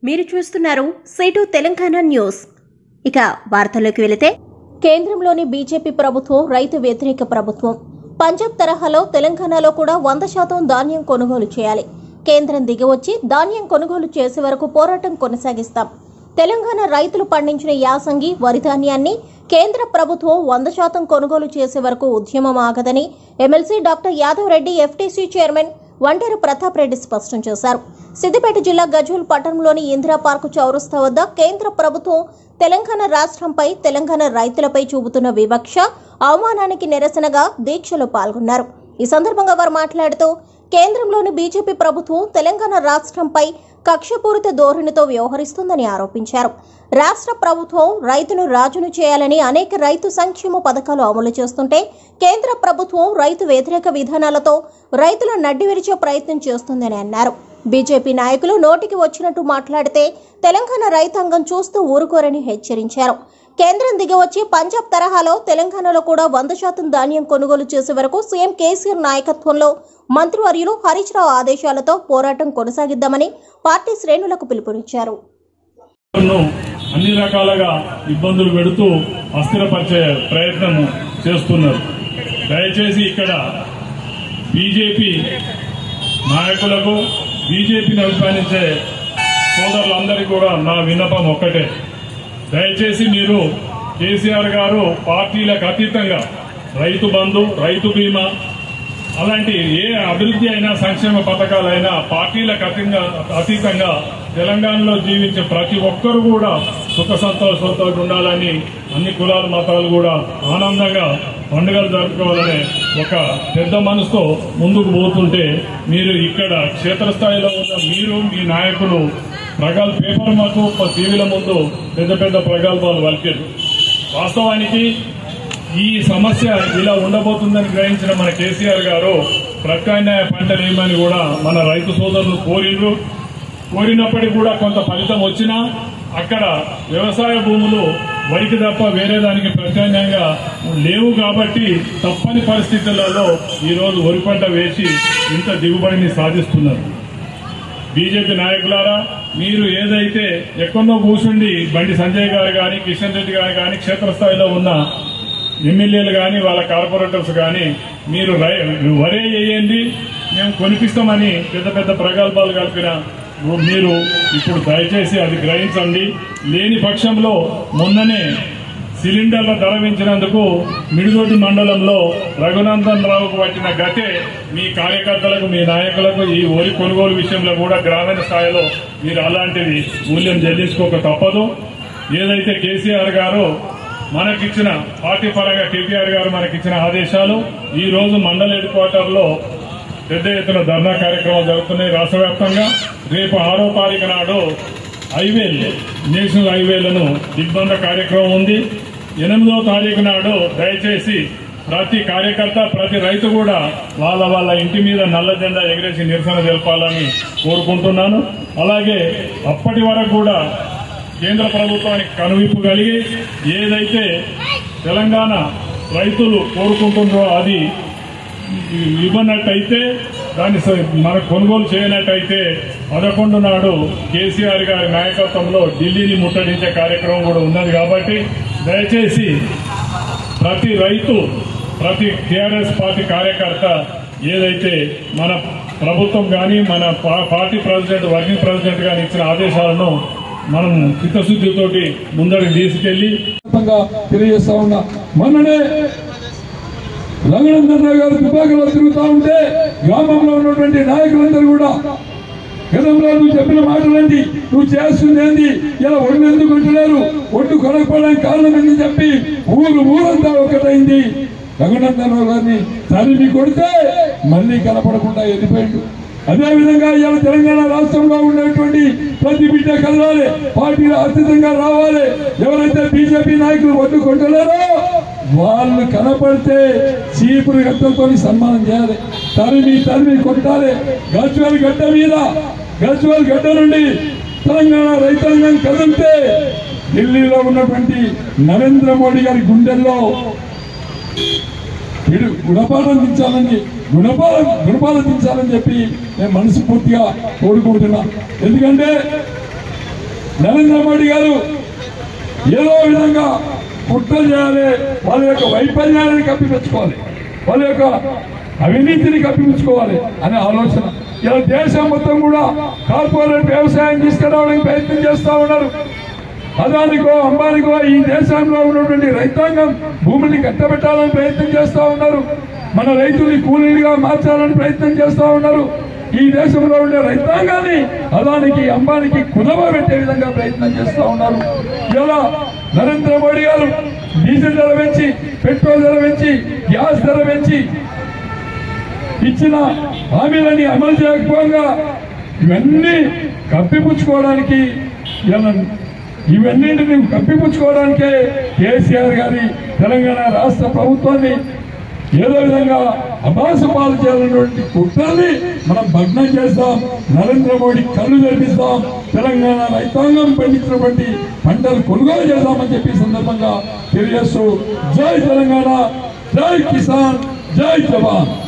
మీరు చూస్తున్నారు సేటు తెలంగాణ న్యూస్ ఇక వార్తల్లోకి వెళితే కేంద్రంలోని బీజేపీ ప్రభుత్వం రైతు వ్యతిరేక ప్రభుత్వం పంజాబ్ తరహాలో తెలంగాణలో కూడా వంద శాతం ధాన్యం కొనుగోలు చేయాలి కేంద్రం దిగివచ్చి ధాన్యం కొనుగోలు చేసే వరకు పోరాటం కొనసాగిస్తాం తెలంగాణ రైతులు పండించిన యాసంగి వరి ధాన్యాన్ని కేంద్ర ప్రభుత్వం వంద శాతం కొనుగోలు చేసే వరకు ఉద్యమం ఆగదని MLC doctor Yadav Reddy FTC chairman Vanteru Pratap Reddy స్పష్టం చేశారు సిద్దిపేట జిల్లా గజ్వల్ పట్టణంలోని ఇందిరా పార్కు చౌరస్తా వద్ద కేంద్ర ప్రభుత్వం తెలంగాణ రాష్ట్రంపై తెలంగాణ రైతులపై చూపుతున్న వివక్ష అవమానానికి నిరసనగా దీక్షలో పాల్గొన్నారు ఈ సందర్భంగా వారు మాట్లాడుతూ కేంద్రంలోని బీజేపీ ప్రభుత్వం తెలంగాణ రాష్ట్రంపై కక్షపూరిత ధోరణితో వ్యవహరిస్తుందని ఆరోపించారు రాష్ట్ర ప్రభుత్వం రైతును రాజును చేయాలని అనేక రైతు సంక్షేమ పథకాలు అమలు చేస్తుంటే కేంద్ర ప్రభుత్వం రైతు వ్యతిరేక విధానాలతో రైతుల నడ్డి విరిచే ప్రయత్నం చేస్తుందని అన్నారు బీజేపీ నాయకులు నోటికి వచ్చినట్టు మాట్లాడితే తెలంగాణ రైతాంగం చూస్తూ ఊరుకోరని హెచ్చరించారు కేంద్రం దిగివచ్చి పంజాబ్ తరహాలో తెలంగాణలో కూడా వంద శాతం ధాన్యం కొనుగోలు చేసే వరకు సీఎం కేసీఆర్ నాయకత్వంలో మంత్రివర్యులు హరీష్ రావు ఆదేశాలతో పోరాటం కొనసాగిద్దామని పార్టీ శ్రేణులకు పిలుపునిచ్చారు ను అన్ని రకాలుగా ఇబ్బందులు పెడుతూ అస్థిరపరిచే ప్రయత్నం చేస్తున్నారు దయచేసి ఇక్కడ బీజేపీ నాయకులకు బీజేపీని అభిమానించే సోదరులందరికీ కూడా నా విన్నపం ఒక్కటే దయచేసి మీరు కేసీఆర్ గారు పార్టీలకు అతీతంగా రైతు బంధు రైతు బీమా అలాంటి ఏ అభివృద్ధి అయినా సంక్షేమ పథకాలైనా పార్టీలకు అతీతంగా అతీతంగా తెలంగాణలో జీవించే ప్రతి ఒక్కరు కూడా సుఖ సంతోషంతో ఉండాలని అన్ని కులాల మతాలు కూడా ఆనందంగా పండుగలు జరుపుకోవాలనే ఒక పెద్ద మనసుతో ముందుకు పోతుంటే మీరు ఇక్కడ క్షేత్రస్థాయిలో ఉన్న మీరు మీ నాయకులు ప్రగల్ పేపర్ మాకు టీవీల ముందు పెద్ద పెద్ద ప్రగల్భాలు వలికారు వాస్తవానికి ఈ సమస్య ఇలా ఉండబోతుందని గ్రహించిన మన కేసీఆర్ గారు ప్రత్యామ్నాయ పంటలు వేయమని కూడా మన రైతు సోదరులు కోరిండ్రు కోరినప్పటికీ కూడా కొంత ఫలితం వచ్చినా అక్కడ వ్యవసాయ భూములు వరికి తప్ప వేరే దానికి ప్రత్యామ్నాయంగా లేవు కాబట్టి తప్పని పరిస్థితులలో ఈరోజు వరి పంట వేసి ఇంత దిగుబడిని సాధిస్తున్నారు బీజేపీ నాయకులారా మీరు ఏదైతే ఎక్కడో కూర్చుండి బండి సంజయ్ గారు కానీ కిషన్ రెడ్డి గారు కానీ క్షేత్రస్థాయిలో ఉన్న ఎమ్మెల్యేలు కానీ వాళ్ళ కార్పొరేటర్స్ కానీ మీరు రై- వరే చేయండి మేము కొనిపిస్తామని పెద్ద పెద్ద ప్రగల్భాలు కలిపిన మీరు ఇప్పుడు దయచేసి అది గ్రహించండి లేని పక్షంలో మొన్ననే సిలిండర్ల ధర పెంచినందుకు మిడిదొడ్డి మండలంలో రఘునందన్ రావుకు పట్టిన గతే మీ కార్యకర్తలకు మీ నాయకులకు ఈ వరి కొనుగోలు విషయంలో కూడా గ్రామీణ స్థాయిలో మీరు అలాంటిది మూల్యం చెల్లించుకోక తప్పదు ఏదైతే కేసీఆర్ గారు మనకిచ్చిన పార్టీ పరంగా కేటీఆర్ గారు మనకిచ్చిన ఆదేశాలు ఈ రోజు మండల హెడ్ క్వార్టర్ లో పెద్ద ఎత్తున ధర్నా కార్యక్రమాలు జరుగుతున్నాయి రాష్ట్ర వ్యాప్తంగా రేపు ఆరో తారీఖు నాడు హైవేలు నేషనల్ హైవేలను దిగ్బంధ కార్యక్రమం ఉంది ఎనిమిదో తారీఖు నాడు దయచేసి ప్రతి కార్యకర్త ప్రతి రైతు కూడా వాళ్ళ వాళ్ళ ఇంటి మీద నల్ల జెండా ఎగిరేసి నిరసన తెలపాలని కోరుకుంటున్నాను అలాగే అప్పటి వరకు కూడా కేంద్ర ప్రభుత్వానికి కనువిప్పు కలిగి ఏదైతే తెలంగాణ రైతులు కోరుకుంటుందో అది ఇవ్వనట్టయితే దాన్ని స- మన కొనుగోలు చేయనట్టయితే పదకొండు నాడు కేసీఆర్ గారి నాయకత్వంలో ఢిల్లీని ముట్టడించే కార్యక్రమం కూడా ఉన్నది కాబట్టి దయచేసి ప్రతి రైతు ప్రతి టీఆర్ఎస్ పార్టీ కార్యకర్త ఏదైతే మన ప్రభుత్వం కానీ మన పా- పార్టీ ప్రెసిడెంట్ వర్కింగ్ ప్రెసిడెంట్ గాని ఇచ్చిన ఆదేశాలను మనం చిత్తశుద్ధితోటి ముందరికి తీసుకెళ్లి సందర్భంగా తెలియజేస్తా ఉన్నా మొన్ననే రంగనందన్ గారు తుపాకులో తిరుగుతా ఉంటే గ్రామంలో ఉన్నటువంటి నాయకులందరూ కూడా గతంలో నువ్వు చెప్పిన మాటలండి నువ్వు చేస్తుంది ఏంది ఇలా ఒడ్డు ఎందుకు కొంటున్నారు ఒడ్డు కొనకపోవడానికి కారణం ఏంది చెప్పి ఊరు ఊరంతా ఒకటైంది రఘునందన్ గారిని తరిమి కొడితే మళ్ళీ కనపడకుండా వెళ్ళిపోయిండు అదే విధంగా ఇవాళ తెలంగాణ రాష్ట్రంలో ఉన్నటువంటి ప్రతి బిడ్డ కదలాలి పార్టీలు అతీతంగా రావాలి ఎవరైతే బీజేపీ నాయకులు ఒడ్డు కొంటున్నారో వాళ్ళు కనపడితే చీపురు గట్టలతో సన్మానం చేయాలి తరిమి తరిమి కొట్టాలి గజ్వల్ గడ్డ మీద గజ్వల్ గడ్డ నుండి తెలంగాణ రైతాంగం కదిలితే ఢిల్లీలో ఉన్నటువంటి నరేంద్ర మోడీ గారి గుండెల్లో వీడు గుణపాఠం దించాలని గుణపాఠం గుణపాఠం దించాలని చెప్పి నేను మనస్ఫూర్తిగా కోరుకుంటున్నా ఎందుకంటే నరేంద్ర మోడీ గారు ఏదో విధంగా కుట్ర చేయాలి వాళ్ళ యొక్క వైఫల్యాన్ని కప్పిపుచ్చుకోవాలి వాళ్ళ యొక్క అవినీతిని కప్పిపుచ్చుకోవాలి అనే ఆలోచన ఇలా దేశం మొత్తం కూడా కార్పొరేట్ వ్యవసాయం తీసుకురావడానికి ప్రయత్నం చేస్తా ఉన్నారు అదానికో అంబానికో ఈ దేశంలో ఉన్నటువంటి రైతాంగం భూమిని కట్టబెట్టాలని ప్రయత్నం చేస్తా ఉన్నారు మన రైతుల్ని కూలీలుగా మార్చాలని ప్రయత్నం చేస్తా ఉన్నారు ఈ దేశంలో ఉండే రైతాంగాన్ని అదానికి అంబానికి కుదవ పెట్టే విధంగా ప్రయత్నం చేస్తా ఉన్నారు ఇలా నరేంద్ర మోడీ గారు డీజిల్ ధర పెంచి పెట్రోల్ ధర పెంచి గ్యాస్ ధర పెంచి ఇచ్చిన హామీలని అమలు చేయకపోగా ఇవన్నీ కప్పిపుచ్చుకోవడానికి ఇలా ఇవన్నింటిని కప్పిపుచ్చుకోవడానికే కేసీఆర్ గారి తెలంగాణ రాష్ట్ర ప్రభుత్వాన్ని ఏదో విధంగా అభాస పాలు చేయాలన్నటువంటి కుట్రల్ని మనం భగ్నం చేస్తాం నరేంద్ర మోడీ కళ్ళు తెరిపిస్తాం తెలంగాణ రైతాంగం పండించినటువంటి పంటలు కొనుగోలు చేద్దామని చెప్పి ఈ సందర్భంగా తెలియజేస్తూ జై తెలంగాణ జై కిసాన్ జై జవాన్